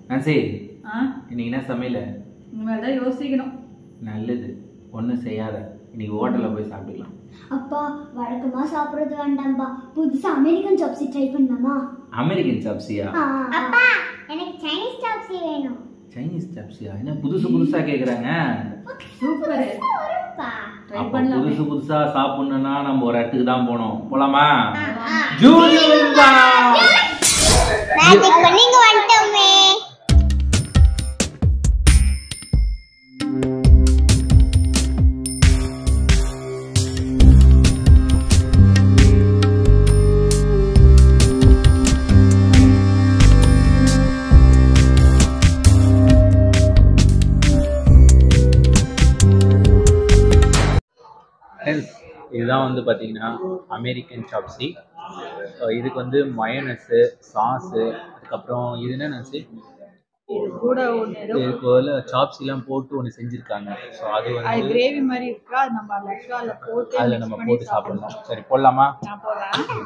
Nancy ஆ இன்னைக்கு என்ன சமையல் இனிமேல் தான் யோசிக்கணும் நல்லது ஒன்றும் செய்யாத இன்னைக்கு ஹோட்டலில் போய் சாப்பிட்டுக்கலாம் அப்பா வழக்கமா சாப்பிடுறது வேண்டாம்பா புதுசா அமெரிக்கன் சாப்ஸி ட்ரை பண்ணலாமா அமெரிக்கன் சாப்ஸியா அப்பா எனக்கு சைனீஸ் சாப்ஸி வேணும் சைனீஸ் சாப்ஸியா என்ன புதுசு புதுசாக கேட்குறாங்க சூப்பர் வரும்பா ட்ரை அப்போ பண்ணலாமே புதுசு புதுசாக சாப்பிட்ணுன்னா நம்ம ஒரு இடத்துக்கு தான் போகணும் போலாமா ஜூலியா மேஜிக் பண்ணி இங்க வந்துட்டோமே ஃப்ரெண்ட்ஸ் இதுதான் வந்து பார்த்தீங்கன்னா அமெரிக்கன் சாப்ஸி இதுக்கு வந்து மயனஸு சாஸு அதுக்கப்புறம் இது என்ன நினச்சி இது கூட ஒன்று ஏதோ இதுக்கு வந்து சாப்ஸிலாம் போட்டு ஒன்று செஞ்சுருக்காங்க ஸோ அது அது வந்து கிரேவி மாதிரி இருக்கா அது நம்ம ஆக்சுவலாக அதில் போட்டு அதில் mix நம்ம பண்ணி போட்டு சாப்பிடணும் சரி போடலாமா நான் போடுறேன்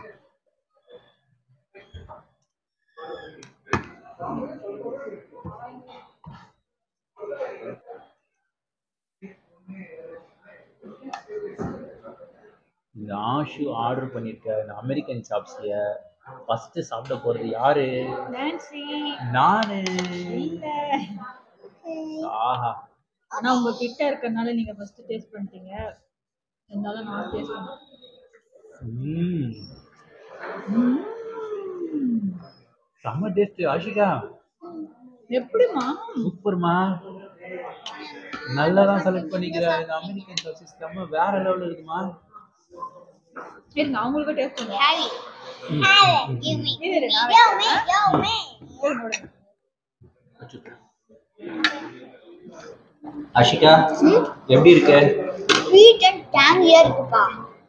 இந்த ஆஷு ஆர்டர் பண்ணியிருக்க இந்த அமெரிக்கன் சாப்ஸியை ஃபஸ்ட்டு சாப்பிட போகிறது யாரு நான்சி நானு இல்ல ஆஹா ஆனா உங்க கிட்ட இருக்கறனால நீங்க ஃபர்ஸ்ட் டேஸ்ட் பண்ணிட்டீங்க இருந்தாலும் நான் டேஸ்ட் பண்ணேன் ம் செம்ம டேஸ்ட் ஆஷிகா எப்படிமா சூப்பர்மா நல்லா தான் செலக்ட் பண்ணிக்கிற இந்த அமெரிக்கன் சாப்ஸிஸ் செம்ம வேற லெவலில் இருக்குமா இருங்க அவங்களுக்கும் டேஸ்ட் பண்ணுவோம் ஹாவி ம், ம், ம். இரு, நான் யோ வைக்கிறேன். மே யோ மே இருங்க, விடுங்க. வச்சுக்கிறேன். ஆஷிகா எப்படி இருக்க ஸ்வீட் அண்ட் டேங்கியா இருக்குப்பா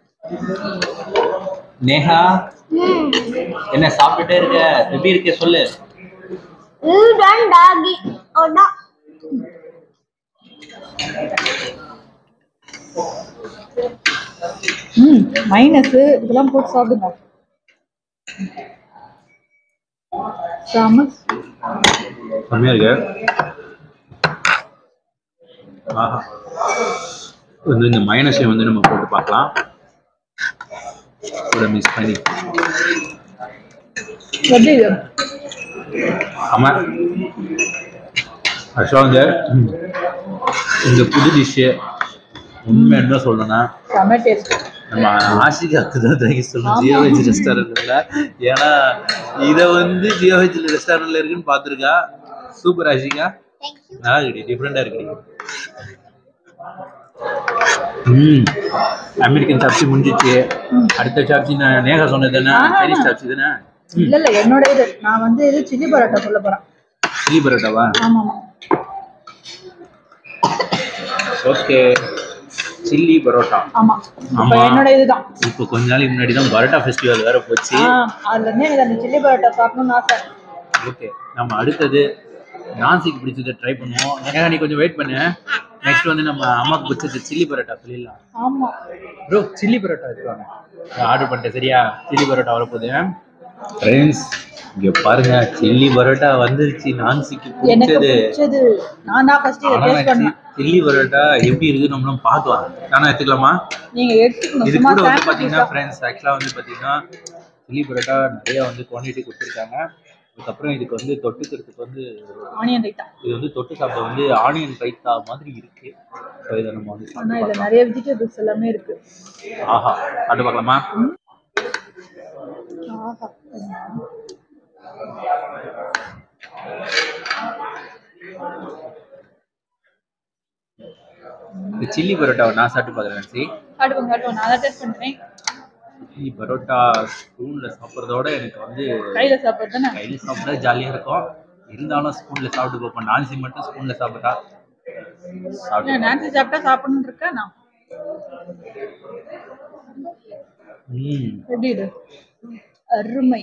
நேஹா என்ன சாப்பிட்டுட்டே இருக்க எப்படி இருக்க சொல்லு ஸ்வீட் அண்ட் டாகி ஓடா ம் மைனஸ் இதெல்லாம் போட்டு சாப்பிடுங்க செம செம்மையா இருக்கு ஆஹா வந்து இந்த மைனஸை வந்து நம்ம போட்டு பார்க்கலாம் கூட மிஸ் பண்ணி எப்படி இது ஆமா ஆக்சுவலாக வந்து ம், இந்த புது டிஷ்ஷு உண்மை என்ன சொல்லணும்னா செம டேஸ்ட் நம்ம ஆசிகாக்கு தான் தேங்கி சொல்லணும் ஜியோ வெஜ் ரெஸ்டாரண்ட்ல ஏன்னா இதை வந்து ஜியோ வெஜ் ரெஸ்டாரண்ட்ல இருக்குன்னு பார்த்துருக்கா சூப்பர் ஆஷிகா நல்லா இருக்குடி டிஃப்ரெண்டா இருக்குடி ம் அமெரிக்கன் சாப்ஸி முடிஞ்சிச்சு அடுத்த சாப்ஸி நான் நேகா சொன்னது தானே சைனீஸ் சாப்ஸி தானே இல்ல இல்ல என்னோட இது நான் வந்து இது சில்லி பரோட்டா சொல்ல போறேன் சில்லி பரோட்டாவா ஆமா ஆமா ஓகே சில்லி பரோட்டா ஆமா இப்போ ஆமா. என்னோட இதுதான் இப்போ கொஞ்ச நாளைக்கு முன்னாடி தான் பரோட்டா ஃபெஸ்டிவல் வேற போச்சு ஆ அதுல இருந்து எனக்கு அந்த சில்லி பரோட்டா சாப்பிடணும்னு ஆசை ஓகே நம்ம அடுத்தது நான்சிக்கு பிடிச்சதை ட்ரை பண்ணுவோம் ஏன்னா நீ கொஞ்சம் வெயிட் பண்ணு நெக்ஸ்ட் வந்து நம்ம அம்மாக்கு பிடிச்சது சில்லி பரோட்டா சொல்லிடலாம் ஆமா ப்ரோ சில்லி பரோட்டா வச்சுக்கோங்க ஆர்டர் பண்ணிட்டேன் சரியா சில்லி பரோட்டா வரப்போகுது ஃப்ரெண்ட்ஸ் இங்க பாருங்க சில்லி பரோட்டா வந்துருச்சு நான்சிக்கு எனக்கு பிடிச்சது பிடிச்சது நான் தான் ஃபர்ஸ்ட் இதை ஆனா டேஸ்ட் பண்ணேன் சில்லி பரோட்டா எப்படி இருக்கு நம்மளும் பார்க்கலாம் நானும் எடுத்துக்கலாமா நீங்க எடுத்துக்கணும் இது சும்மா கூட வந்து சாப்பிட்டு பார்த்தீங்கன்னா ஃப்ரெண்ட்ஸ் ஆக்சுவலாக வந்து பார்த்தீங்கன்னா சில்லி பரோட்டா நிறைய வந்து குவான்டிட்டி கொடுத்துருக்காங்க அதுக்கப்புறம் இதுக்கு வந்து தொட்டுக்கிறதுக்கு வந்து ஆனியன் ரைத்தா இது வந்து தொட்டு சாப்பிட வந்து ஆனியன் ரைத்தா மாதிரி இருக்கு ஸோ இதை நம்ம வந்து ஆனா சாப்பிட்டு இதுல பார்க்கலாம். நிறைய வெஜிடபிள்ஸ் எல்லாமே இருக்கு ஆஹா சாப்பிட்டு பார்க்கலாமா ஆஹா இந்த சில்லி பரோட்டாவை நான் சாப்பிட்டு பார்க்குறேன் சி காட்டுவோம் காட்டுவோம் நான் தான் டேஸ்ட் பண்ணுறேன் சில்லி பரோட்டா ஸ்பூனில் சாப்பிட்றதோட எனக்கு வந்து கையில சாப்பிட்றது தானே கையில் சாப்பிட்டா ஜாலியாக இருக்கும் இருந்தாலும் ஸ்பூனில் சாப்பிட்டு பார்ப்போம் நான்சி மட்டும் ஸ்பூனில் சாப்பிட்டா சாப்பிட்டு நான்சி சாப்பிட்டா சாப்பிடணும்னு இருக்கா நான் ம் எப்படி இது அருமை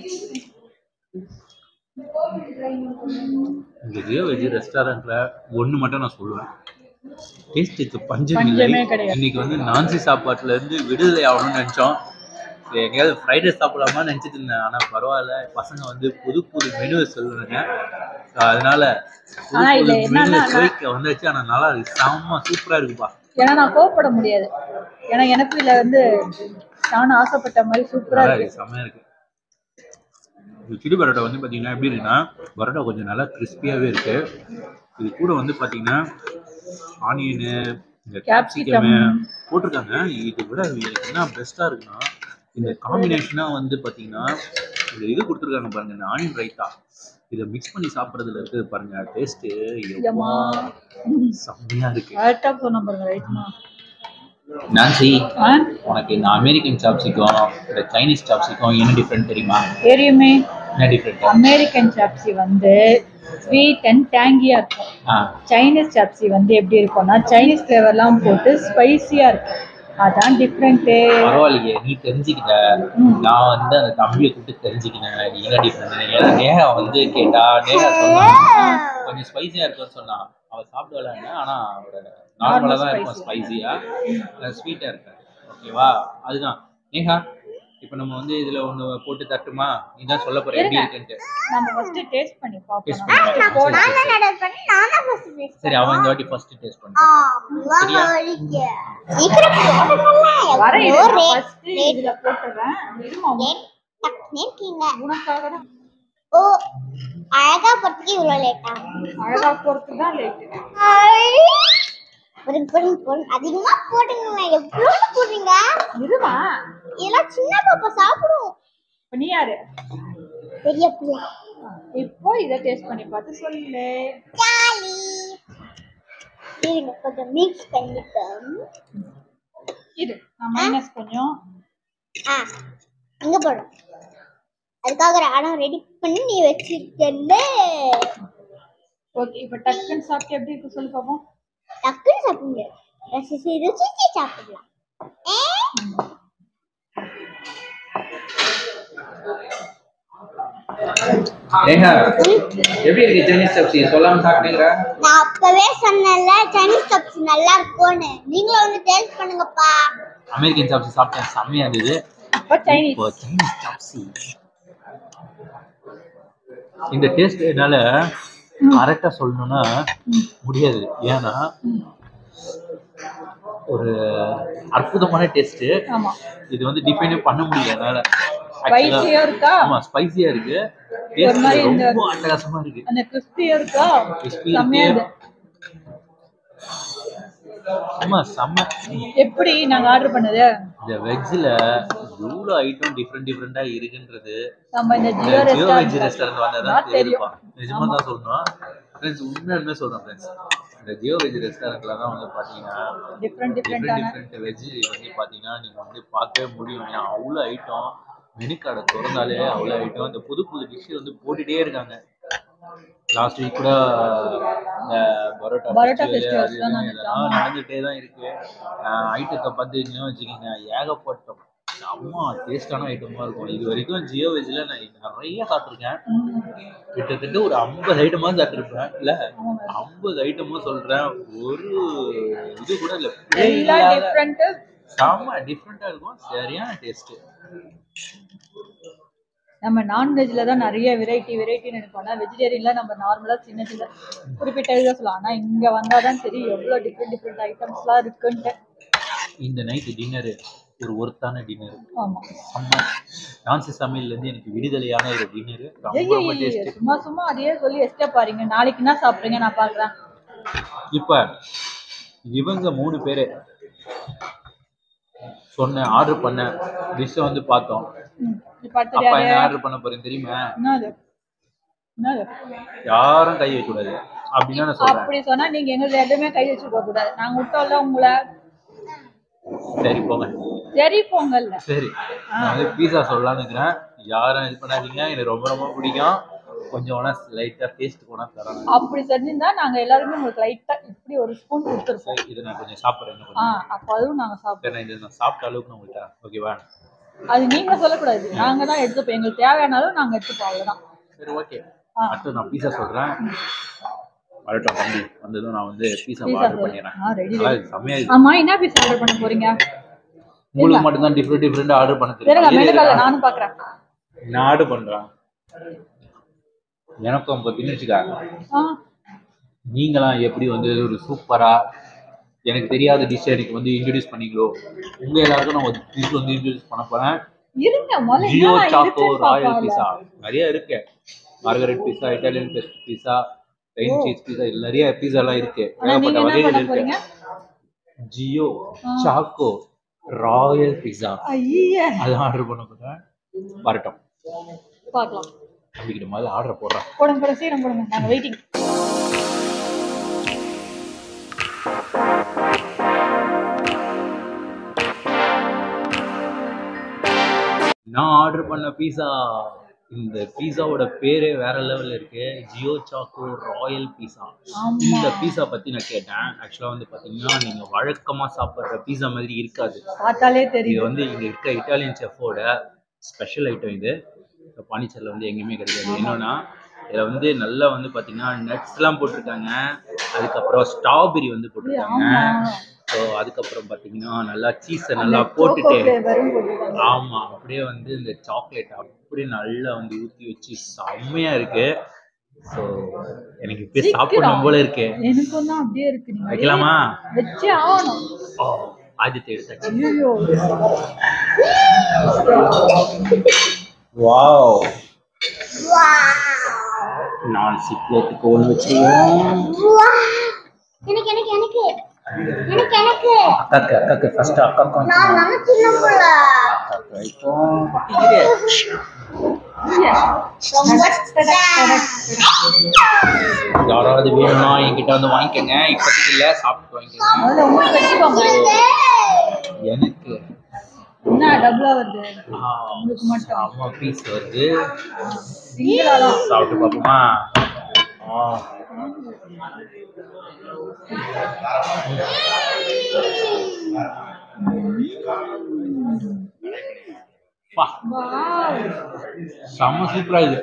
இந்த ஜியோ வெஜ் ரெஸ்டாரண்ட்ல ஒன்று மட்டும் நான் சொல்லுவேன் டேஸ்ட்டுக்கு பஞ்சம் பஞ்சமே இல்லை கிடையாது. இன்னைக்கு வந்து நான்சி சாப்பாட்டுல இருந்து விடுதலை ஆகணும்னு நினைச்சோம் சரி, எங்கேயாவது ஃப்ரைட் ரைஸ் சாப்பிடலாமான்னு நினச்சிட்டு இருந்தேன் ஆனால் பரவாயில்ல பசங்க வந்து புது புது மெனுவை சொல்லுவாங்க So, அதனால புது ஆனா புது இதுல மெனு என்னன்னா சுவைக்க வந்துச்சு ஆனால் நல்லா இருக்கு செம்ம சூப்பராக இருக்குப்பா ஏன்னா நான் கோவப்பட முடியாது ஏன்னா எனக்கு இதுல வந்து நானும் ஆசைப்பட்ட மாதிரி சூப்பரா நல்லா இருக்கு இருக்கு செம்மையாக இருக்கு இது சிடி பரோட்டா வந்து பார்த்தீங்கன்னா எப்படி இருக்குன்னா பரோட்டா கொஞ்சம் நல்லா கிறிஸ்பியாகவே இருக்கு இது கூட வந்து பார்த்தீங்கன்னா ஆனியனு இந்த Capsicum. கேப்சிகம் போட்டிருக்காங்க இதை விட எனக்கு என்ன பெஸ்ட்டாக இருக்குன்னா இந்த காம்பினேஷனாக வந்து பார்த்தீங்கன்னா இந்த இது கொடுத்துருக்காங்க பாருங்க இந்த ஆனியன் ரைத்தா இதை மிக்ஸ் பண்ணி சாப்பிட்றதுல இருக்குது பாருங்க டேஸ்ட்டு ஏம்மா. செம்மையாக இருக்கு கரெக்டா சொன்ன பாருங்க ரைட்மா நான்சி ஆ உனக்கு இந்த அமெரிக்கன் சாப்ஸிக்கும் இந்த சைனீஸ் சாப்ஸிக்கும் என்ன டிஃப்ரெண்ட் தெரியுமா தெரியுமே என்ன டிஃப்ரெண்ட் அமெரிக்கன் சாப்ஸி வந்து ஸ்வீட் அண்ட் டேங்கியா இருக்கும் ஆ சைனீஸ் சாப்ஸி வந்து எப்படி இருக்கும்னா சைனீஸ் ஃப்ளேவர்லாம் போட்டு ஸ்பைசியா இருக்கும் அதான் டிஃப்ரெண்ட்டு பரவாயில்லையே நீ தெரிஞ்சுக்கிட்ட நான் வந்து அந்த தம்பியை கூப்பிட்டு தெரிஞ்சுக்கினேன் நீ என்ன டிஃப்ரெண்ட் ஏன்னா நேஹா வந்து கேட்டா நேஹா சொன்னா கொஞ்சம் ஸ்பைசியா இருக்கும்னு சொன்னா அவ சாப்பிட்டு விளையாடுனா ஆனா அவரோட நார்மலா தான் இருக்கும் ஸ்பைசியா ஸ்வீட்டா இருக்காது ஓகேவா அதுதான் நேஹா இப்போ நம்ம வந்து இதுல ஒண்ணு போட்டு தட்டுமா நீ தான் சொல்ல போற எப்படி இருக்குன்ட்டு நம்ம ஃபர்ஸ்ட் டேஸ்ட் பண்ணி டேஸ்ட் பார்ப்போம் பண்ணி நான் தான் நடுவு பண்ணி நான் தான் first பேசுறேன். சரி அவன் இந்த வாட்டி ஃபர்ஸ்ட் டேஸ்ட் பண்ணு ஆ, வாங்க வழிக்கு. சீக்கிரம் போடுங்கல்ல. வர இது எவ்வளோ rate? ஃபர்ஸ்ட் இதுல போட்டுறேன் இருமா Rate டக்குன்னு இருக்கீங்க. உனக்காக தான் ஓ அழகா போறதுக்கு இவ்வளவு லேட்டா அழகா போறதுக்கு தான் லேட்டு போடுங்க போடுங்க போடுங்க அதிகமா போடுங்க எவ்வளவு போடுறீங்க இருமா இதெல்லாம் சின்ன பாப்பா சாப்பிடும் இப்ப நீ யாரு பெரிய பிள்ளை இப்போ இதை டேஸ்ட் பண்ணி பார்த்து சொல்லு ஜாலி இருங்க கொஞ்சம் மிக்ஸ் பண்ணிட்டோம் இரு நான் மைனஸ் கொஞ்சம் ஆ இங்க போடும் அதுக்காக ஒரு இடம் ரெடி பண்ணி நீ வச்சிருக்கல ஓகே இப்போ டக்குன்னு சாப்பிட்டு எப்படி இருக்கு சொல்லு பார்ப்போம் டக்குன்னு சாப்பிட முடியாது ரசிச்சு ருசிச்சு சாப்பிடலாம் ஏ நேஹா எப்படி இருக்கு சைனீஸ் சாப்ஸி சொல்லாம சாப்பிட்டீங்களா நான் அப்பவே சொன்னேன்ல சைனீஸ் கப்ஸ் நல்லா இருக்கும்னு நீங்களும் வந்து டேஸ்ட் பண்ணுங்கப்பா அமெரிக்கன் சாப்ஸி சாப்பிட்டேன் செம்மையா இருந்தது அப்போ சைனீஸ் இப்போ சைனீஸ் சாப்ஸி இந்த டேஸ்ட் என்னால கரெக்டா சொல்லணும்னா முடியாது ஏன்னா ஒரு அற்புதமான டேஸ்ட் ஆமா இது வந்து டிஃபைனே பண்ண முடியல என்னால ஸ்பைசியா இருக்கா ஆமா ஸ்பைசியா இருக்கு ஒரு டேஸ்ட் மாதிரி இந்த- ரொம்ப அட்டகாசமா இருக்கு அந்த கிறிஸ்பியா இருக்கா Crispy செம்மையா இருக்கு. இருக்கு ஆமா செம்ம எப்படி நாங்க ஆர்டர் பண்ணது இந்த வெஜ்ல எவ்வளவு ஐட்டம் டிஃப்ரெண்ட் டிஃப்ரெண்டா இருக்குன்றது நம்ம இந்த இந்த Jio Jio veg restaurant restaurant வந்தாதான் தான் தெரியும் தெரியுப்பா நிஜமா தான் சொல்லணும் ஃப்ரெண்ட்ஸ் உண்மையுமே சொல்றேன் ஃப்ரெண்ட்ஸ் இந்த ஜியோ வெஜ் ரெஸ்டாரண்ட்ல தான் வந்து பாத்தீங்கன்னா டிஃப்ரெண்ட் டிஃப்ரெண்ட் டிஃப்ரெண்டான டிஃப்ரெண்ட் வெஜ் வந்து பாத்தீங்கன்னா நீங்க வந்து பார்க்கவே முடியும் ஏன்னா அவ்வளோ ஐட்டம் மெனு கார்டை திறந்தாலே அவ்வளோ ஐட்டம் இந்த புது புது டிஷ் வந்து போட்டுட்டே இருக்காங்க லாஸ்ட் வீக் கூட இந்த பரோட்டா பரோட்டா festival festivals அது தான் இதுன்னு நடந்துச்சு, இதெல்லாம் ஆமா. நடந்துட்டே தான் இருக்கு ஐட்டத்தை பார்த்தீங்கன்னா வச்சுக்கோங்க ஏகப்பட்ட அம்மா டேஸ்டான ஐட்டமா இருக்கும் இது வரைக்கும் ஜியோ வெஜ்ல நான் நிறைய சாப்பிட்ருக்கேன் கிட்டத்தட்ட ஒரு ஐம்பது ஐட்டமா சாப்பிட்டுருப்பேன் இல்ல ஐம்பது ஐட்டமும் சொல்றேன் ஒரு இது கூட இல்ல பிழை எல்லாம் இல்லாத டிஃப்ரெண்ட் செம்ம டிஃப்ரெண்டா இருக்கும் சரியான டேஸ்ட் நம்ம நான்வெஜ்ல தான் நிறைய வெரைட்டி வெரைட்டின்னு இருக்கும் ஆனால் வெஜிடேரியன்ல நம்ம நார்மலா சின்ன சின்ன குறிப்பிட்ட இதாக சொல்லலாம் ஆனா இங்க வந்தாதான் தெரியும் எவ்வளவு டிஃப்ரெண்ட் டிஃப்ரெண்ட் ஐட்டம்ஸ்லாம் இருக்குன்ட்டு இந்த நைட் டின்னரு ஒரு ஒர்த்தான டின்னர் ஆமா செம்ம நான்சி சமையல்ல இருந்து எனக்கு விடுதலையான ஒரு டின்னர் ரொம்ப ஐயோ ரொம்ப டேஸ்ட் சும்மா சும்மா அதையே சொல்லி எஸ்கேப் பாருங்க நாளைக்கு என்ன சாப்பிடுங்க நான் பாக்குறேன் இப்ப இவங்க மூணு பேரு சொன்ன ஆர்டர் பண்ண டிஷ்ஷை வந்து பார்த்தோம் ம். இப்ப அடுத்தது அப்பா யாரு என்ன ஆர்டர் பண்ண போறேன் தெரியுமா என்னது என்னது யாரும் கை வைக்க கூடாது அப்படின்னு நான் சொல்றேன் அப்படி சொன்னா நீங்க எங்களுக்கு எதுவுமே கை வச்சுக்க கூடாது நாங்க விட்டோம்ல உங்களை சரி போங்க சரி பொங்கல்ல சரி நான் வந்து பீஸா சொல்லலாம்னு இருக்கிறேன் யாரும் இது பண்ணாதீங்க எனக்கு ரொம்ப ரொம்ப பிடிக்கும் கொஞ்சம் வேணா லைட்டா டேஸ்ட் போனா தரேன் அப்படி செஞ்சிருந்தா நாங்க எல்லாருமே உங்களுக்கு லைட்டா இப்படி ஒரு ஸ்பூன் கொடுத்துருப்போம் சரி, இதை நான் கொஞ்சம் சாப்பிட்றேன் இன்னும் ஆ கொஞ்சம் அப்ப அதுவும் நாங்க சாப்பிடுவோம் சரி நான் இதை நான் சாப்பிட்ட அளவுக்கு நான் உங்களுக்கு தரேன் ஓகேவா அது நீங்க சொல்லக்கூடாது நாங்க தான் எடுத்துப்போம் எங்களுக்கு தேவையானாலும் நாங்க எடுத்துப்போம் அவ்வளவுதான் சரி ஓகே ஆ. அடுத்து நான் பீஸா சொல்றேன் வரட்டும் தம்பி வந்ததும் நான் வந்து பீஸா Pizza ஆர்டர் சொல்லு. பண்ணிடுறேன் ஆ, ready, நல்லா ready. இருக்கு, செம்மையா இருக்கு ஆமா என்ன பீஸ் ஆர்டர் பண்ண போறீங்க உங்களுக்கு மட்டும்தான் டிஃப்ரெண்ட் டிஃப்ரெண்ட் ஆர்டர் பண்ண இருங்க தெரியும் மெனு இரு, கார்டு இரு. நானும் பாக்குறேன் நான் ஆர்டர் பண்றேன் எனக்கும் பார்த்தீங்கன்னு வச்சுக்காங்க ஆ, நீங்களாம் எப்படி வந்து ஒரு சூப்பரா எனக்கு தெரியாத டிஷ் எனக்கு வந்து இன்ட்ரடியூஸ் பண்ணீங்களோ உங்க எல்லாருக்கும் நான் ஒரு டிஷ் வந்து இன்ட்ரடியூஸ் பண்ண போறேன் இருங்க முதல்ல ஜியோ என்னெல்லாம் சாக்கோ இருக்குன்னு ராயல் பாப்போம்ல. பீஸா நிறைய இருக்கு margherita pizza Italian best pizza plain cheese pizza நிறைய பீஸா எல்லாம் இருக்கு ஆனா நீங்க ஏகப்பட்ட என்ன வகைகள் பண்ண இருக்கு போறீங்க ஜியோ சாக்கோ ராயல் பீஸா ஐய அது ஆர்டர் பண்ண போறேன் வரட்டும் பாக்கலாம் அப்படிங்கிற மாதிரி ஆர்டர் போடுறேன் போடுங்க போடுங்க சீக்கிரம் போடுங்க நாங்க வெயிட்டிங் நான் ஆர்டர் பண்ண பீஸா இந்த பீஸாவோட பேரே வேற லெவல்ல இருக்கு ஜியோ சாக்கோ ராயல் பீஸா ஆமா இந்த பீஸா பத்தி நான் கேட்டேன் ஆக்சுவலா வந்து பாத்தீங்கன்னா நீங்க வழக்கமா சாப்பிடுற பீஸா மாதிரி இருக்காது பார்த்தாலே இது தெரியும் வந்து இங்க இருக்க இட்டாலியன் செஃபோட ஸ்பெஷல் ஐட்டம் இது இந்த பாண்டிச்சேரியில் வந்து எங்கேயுமே கிடைக்காது என்னன்னா இதில் வந்து நல்லா வந்து பார்த்தீங்கன்னா நட்ஸ்லாம் போட்டிருக்காங்க அதுக்கப்புறம் ஸ்ட்ராபெரி வந்து போட்டிருக்காங்க ஆமா ஸோ அதுக்கப்புறம் பார்த்தீங்கன்னா நல்லா சீஸை நல்லா போட்டுட்டு ஃப்ளேவரும் போட்டுருக்காங்க ஆமா அப்படியே வந்து இந்த சாக்லேட் அப்படியே நல்லா வந்து ஊற்றி வச்சு செம்மையா இருக்கு ஸோ எனக்கு இப்பயே சாப்பிடணும் போல இருக்கு எனக்கும் தான் அப்படியே இருக்கு நீங்க வைக்கலாமா வச்சே ஆகணும் ஓ ஆதித்ய எடுத்தாச்சு ஐயோ வாவ் நான் சிப்லெட்டுக்கு ஒன்று வச்சுருவோம் எனக்கு எனக்கு எனக்கு எனக்கு எனக்கு அக்காக்கு அக்காக்கு ஃபர்ஸ்ட் அக்காக்கு வந்து நான் நம்ம சின்ன புள்ள அக்காக்கு வைப்போம். இது. யாராவது வேணும்னா என்கிட்ட வந்து வாங்கிக்கோங்க இப்போதைக்கு இல்லை சாப்பிட்டு வாங்கிக்கோங்க முதல்ல உங்களுக்கு வச்சுக்கோங்க எனக்கு என்ன டபுளா வருது ஆ, உங்களுக்கு மட்டும் செம்ம பீஸ் வருது சிங்கிளா தான் சாப்பிட்டு பார்ப்போமா ஆ பா வாவ் செம்ம சூப்பரா இது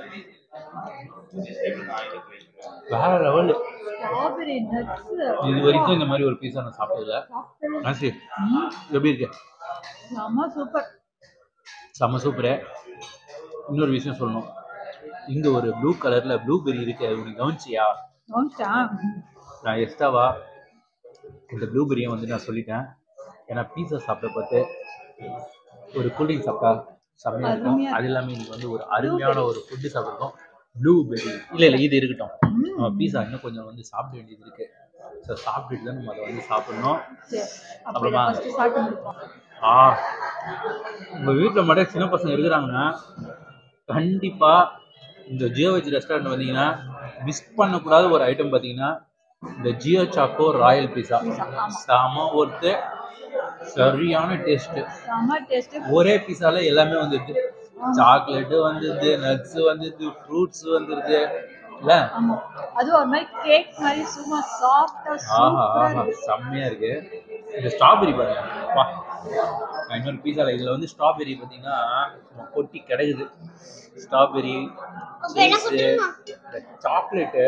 வேற லெவல் ஸ்ட்ராபெரி நட்ஸ் இது வரைக்கும் இந்த மாதிரி ஒரு பீஸா நான் சாப்பிட்டதில்ல ஆசி எப்படி இருக்கு செம்ம சூப்பர் செம்ம சூப்பரு இன்னொரு விஷயம் சொல்லணும் இங்க ஒரு ப்ளூ கலர்ல ப்ளூபெரி இருக்கு அது உனக்கு கவனிச்சியா வாங்கிட்டா நான் எக்ஸ்ட்ராவா இந்த ப்ளூபெரியை வந்து நான் சொல்லிட்டேன் ஏன்னா பீஸா சாப்பிட பார்த்து ஒரு கூல்ட்ரிங்க் சாப்பிட்டா செம்மையா இருக்கும் அருமையா அது இல்லாமல் இன்னைக்கு வந்து ஒரு அருமையான ஒரு ஃபுட்டு சாப்பிட்ருக்கோம் ப்ளூபெரி இல்லை இல்லை இது இருக்கட்டும் நம்ம பீஸா இன்னும் கொஞ்சம் வந்து சாப்பிட வேண்டியது இருக்கு ஸோ சாப்பிட்டுட்டு தான் நம்ம அதை வந்து சாப்பிடணும் சரி அப்புறம் அப்புறமா? ஃபர்ஸ்ட் சாப்பிட்டு முடிப்போம் ஆ உங்கள் வீட்டில் மட்டும் சின்ன பசங்க இருக்கிறாங்கன்னா கண்டிப்பாக இந்த ஜியோ வெஜ் ரெஸ்டாரண்ட் வந்தீங்கன்னா மிஸ் பண்ணக்கூடாத ஒரு ஐட்டம் பார்த்தீங்கன்னா இந்த ஜியோ சாக்கோ ராயல் பீஸா செம ஒருத்து சரியான டேஸ்ட்டு செம்ம டேஸ்ட் ஒரே பீஸால எல்லாமே வந்துடுது சாக்லேட்டு வந்துடுது நட்ஸ் வந்துடுது ஃப்ரூட்ஸ் வந்துடுது இல்லை ஆமா அதுவும் ஒரு மாதிரி கேக் மாதிரி சும்மா சாஃப்டா ஆஹா சூப்பரா ஆஹா இருக்கு செம்மையா இருக்கு இந்த ஸ்ட்ராபெரி பாருங்க வா நான் இன்னொரு பீஸால இதுல வந்து ஸ்ட்ராபெரி பாத்தீங்கன்னா சும்மா கொட்டி கிடக்குது ஸ்ட்ராபெரி சீஸ் சாக்லேட்டு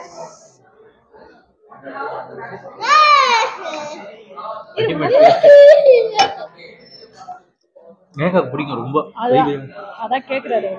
அல்டிமேட் எனக்கு அது பிடிக்கும் ரொம்ப அதான் அதான் கேக்குறாரு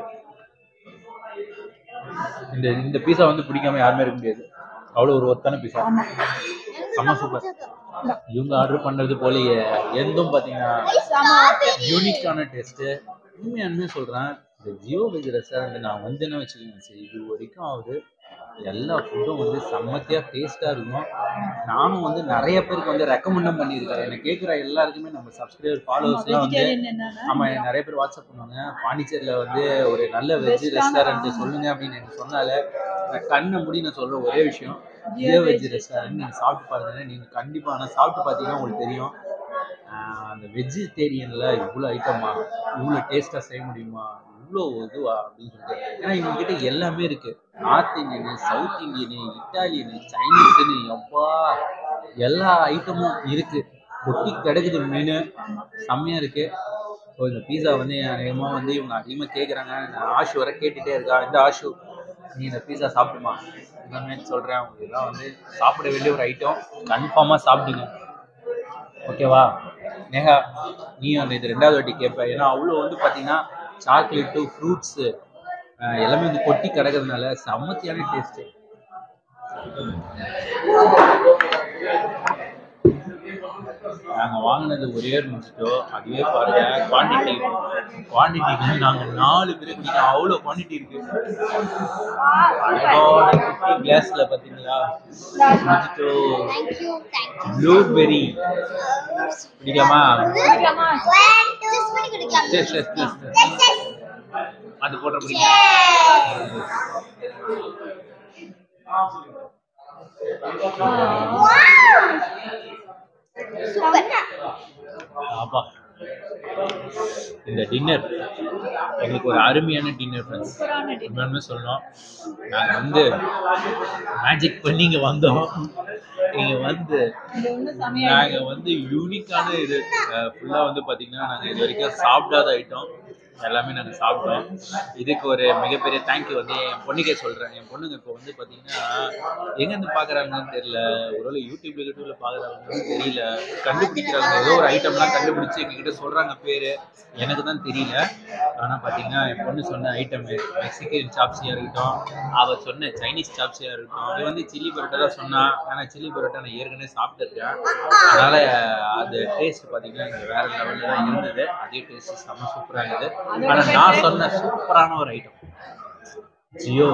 இந்த இந்த பீஸா வந்து பிடிக்காம யாருமே இருக்க முடியாது அவ்வளோ ஒரு ஒத்தான பீஸா ஆமா செம்ம சூப்பர் இவங்க ஆர்டர் பண்றது போலயே எந்தும் பாத்தீங்கன்னா செம்ம யூனிக்கான டேஸ்ட்டு உண்மையானுமே சொல்கிறேன் இந்த ஜியோ வெஜ் ரெஸ்டாரண்ட் நான் வந்தேன்னு வச்சுக்கோங்க சரி இது வரைக்கும் ஆகுது எல்லா ஃபுட்டும் வந்து செம்மத்தியாக டேஸ்ட்டாக இருக்கும் நானும் வந்து நிறைய பேருக்கு வந்து ரெக்கமெண்டும் பண்ணியிருக்கேன் என்னை கேட்குற எல்லாருக்குமே நம்ம சப்ஸ்கிரைபர் ஃபாலோவர்ஸ்லாம் வந்து வெஜிடேரியன் என்னன்னா ஆமாம் எனக்கு நிறைய பேர் வாட்ஸ்அப் பண்ணுவாங்க பாண்டிச்சேரியில் வந்து ஒரு நல்ல வெஜ் ரெஸ்டாரண்ட் சொல்லுங்க அப்படின்னு எனக்கு சொன்னால நான் கண்ணை மூடி நான் சொல்கிற ஒரே விஷயம் ஜியோ வெஜ் ரெஸ்டாரண்ட் நீங்கள் சாப்பிட்டு பாருங்க நீங்கள் கண்டிப்பாக ஆனால் சாப்பிட்டு பார்த்தீங்கன்னா உங்களுக்கு தெரியும் ஆஹ் அந்த வெஜிடேரியனில் இவ்வளோ ஐட்டமா இவ்வளோ டேஸ்ட்டாக செய்ய முடியுமா இவ்வளோ இதுவா அப்படின்னு சொல்லிட்டு ஏன்னா இவங்ககிட்ட எல்லாமே இருக்குது நார்த் இந்தியனு சவுத் இந்தியனு இட்டாலியனு சைனீஸ்னு எப்பா எல்லா ஐட்டமும் இருக்குது கொட்டி கிடக்குது மெனு செம்மையாக இருக்குது ஸோ இந்த பீஸா வந்து அதிகமாக வந்து இவங்க அதிகமாக கேட்குறாங்க ஆஷு வர கேட்டுகிட்டே இருக்கா இந்த ஆஷு நீ இந்த பீஸா சாப்பிடுமா எல்லாமே சொல்கிறேன் உங்களுக்கு இதெல்லாம் வந்து சாப்பிட வேண்டிய ஒரு ஐட்டம் கன்ஃபார்மாக சாப்பிடுங்க ஓகேவா நேஹா நீ அந்த இது ரெண்டாவது வாட்டி கேட்ப ஏன்னா அவ்வளோ வந்து பார்த்தீங்கன்னா சாக்லேட்டு ஃப்ரூட்ஸு எல்லாமே வந்து கொட்டி கிடக்கிறதுனால செம்மத்தியான டேஸ்ட்டு நாங்க வாங்கினது ஒரே ஒரு முடிச்சிட்டோம் அதுவே பாருங்க குவான்டிட்டி குவான்டிட்டி வந்து நாங்க நாலு பேருக்கு நீங்க அவ்வளோ குவான்டிட்டி இருக்கு அழகான குட்டி கிளாஸ்ல பாத்தீங்களா முடிச்சிட்டோ தேங்க்யூ தேங்க்யூ ப்ளூபெரி பிடிக்காமா குடிக்கலாமா? டெஸ்ட் பண்ணி குடிக்கலாம் சரி சரி சரி சரி. Yes, yes. அது போட்ட பிடிக்கும் சூப்பர் ஆப்பா இந்த டின்னர் எங்களுக்கு ஒரு அருமையான டின்னர் ஃப்ரெண்ட்ஸ் சூப்பரான dinner. உண்மையுமே சொல்லணும் நாங்கள் வந்து மேஜிக் பண்ணி இங்கே வந்தோம் இங்கே வந்து இது ஒண்ணும் செமையா நாங்க வந்து யூனிக்கான இது ஃபுல்லா வந்து பாத்தீங்கன்னா நாங்க இது வரைக்கும் சாப்பிடாத ஐட்டம் எல்லாமே நாங்க சாப்பிட்டோம் இதுக்கு ஒரு மிகப்பெரிய தேங்க்யூ வந்து என் பொண்ணுக்கே சொல்றேன் என் பொண்ணுங்க இப்போ வந்து பாத்தீங்கன்னா எங்க இருந்து பாக்குறாங்கன்னு தெரியல ஒருவேளை யூடியூப்ல யூடியூப்ல பாக்குறாங்கன்னு தெரியல கண்டுபிடிக்கிறாங்க ஏதோ ஒரு ஐட்டம்லாம் கண்டுபிடிச்சு எங்ககிட்ட சொல்றாங்க பேரு எனக்கு தான் தெரியல ஆனா பாத்தீங்கன்னா என் பொண்ணு சொன்ன ஐட்டம் மெக்சிகன் சாப்ஸியா இருக்கட்டும் அவ சொன்ன சைனீஸ் சாப்ஸியா இருக்கட்டும் இது வந்து சில்லி பரோட்டா தான் சொன்னா ஆனா சில்லி பரோட்டா நான் ஏற்கனவே சாப்பிட்டுருக்கேன் அதனால அது டேஸ்ட் பாத்தீங்கன்னா இங்க வேற லெவல்ல தான் இருந்தது அதே டேஸ்ட் செம்ம சூப்பரா இருந்தது ஆனா நான் சொன்ன சூப்பரான ஒரு item Jio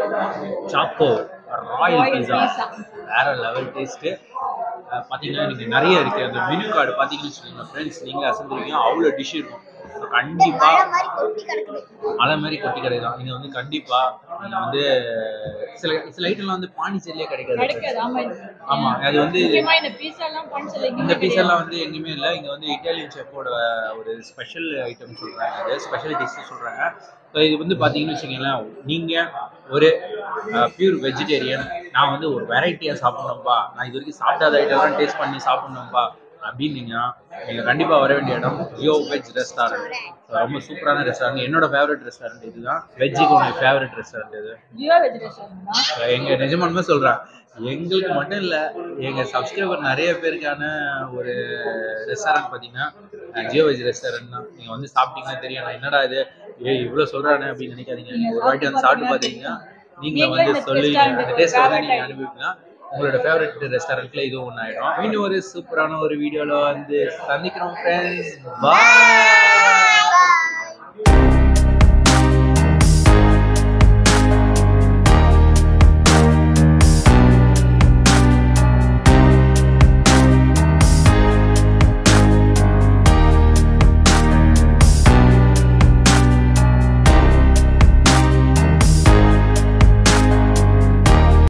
choco royal Royal pizza pizza. வேற லெவல் டேஸ்ட்டு பார்த்தீங்கன்னா நீங்க நிறைய இருக்கு அந்த மெனு கார்டு பார்த்தீங்கன்னு வச்சுக்கோங்க ஃப்ரெண்ட்ஸ் நீங்களே அசந்துருக்கீங்க அவ்வளோ டிஷ் இருக்கும் So, கண்டிப்பா மழை மாதிரி கொட்டி கிடக்குது மலை மாதிரி கொட்டி கிடைக்கும் நீங்க வந்து கண்டிப்பா நீங்க வந்து சில சில ஐட்டம்லாம் வந்து பாண்டிச்சேரியிலே கிடைக்காது கிடைக்காது ஆமா ஆமா அது வந்து முக்கியமா இந்த பீஸா எல்லாம் பஞ்சல இந்த பீஸ் எல்லாம் வந்து எங்கேயுமே இல்லை இங்க வந்து இட்டாலியன் செஃப்போட ஒரு ஸ்பெஷல் ஐட்டம் சொல்றாங்க அது ஸ்பெஷல் டிஷ் சொல்றாங்க ஸோ இது வந்து பாத்தீங்கன்னு வச்சுக்கோங்களேன் நீங்க ஒரு பியூர் வெஜிடேரியன் நான் வந்து ஒரு வெரைட்டியா சாப்பிடணும்ப்பா நான் இது வரைக்கும் சாப்பிடாத ஐட்டம்லாம் டேஸ்ட் பண்ணி சாப்பிடணும்ப்பா அப்படின்னீங்கன்னா நீங்க கண்டிப்பா வர வேண்டிய இடம் ஜியோ வெஜ் ரெஸ்டாரண்ட் ரொம்ப சூப்பரான ரெஸ்டாரண்ட் என்னோட ஃபேவரட் ரெஸ்டாரண்ட் இதுதான் வெஜ்ஜுக்கு உனக்கு ஃபேவரட் ரெஸ்டாரண்ட் இது ஜியோ வெஜிடேஷன் எங்க நிஜமானுமே சொல்றேன் எங்களுக்கு மட்டும் இல்ல எங்க சப்ஸ்கிரைபர் நிறைய பேருக்கான ஒரு ரெஸ்டாரண்ட் பாத்தீங்கன்னா ஜியோ வெஜ் ரெஸ்டாரண்ட் தான் நீங்க வந்து சாப்பிட்டீங்கன்னா தெரியும் நான் என்னடா இது ஏ இவ்வளவு சொல்றானே அப்படின்னு நினைக்காதீங்க நீங்க ஒரு வாட்டி வந்து சாப்பிட்டு பாத்தீங்கன்னா நீங்க வந்து சொல்லுவீங்க அந்த டேஸ்ட் வந்து நீங்க அனுபவிக்கலாம் உங்களோட ஃபேவரட் ரெஸ்டாரண்ட்ல இதுவும் ஒன்று ஆயிடும் இன்னும் ஒரு சூப்பரான ஒரு வீடியோல வந்து சந்திக்கிறோம் ஃப்ரெண்ட்ஸ் பாய்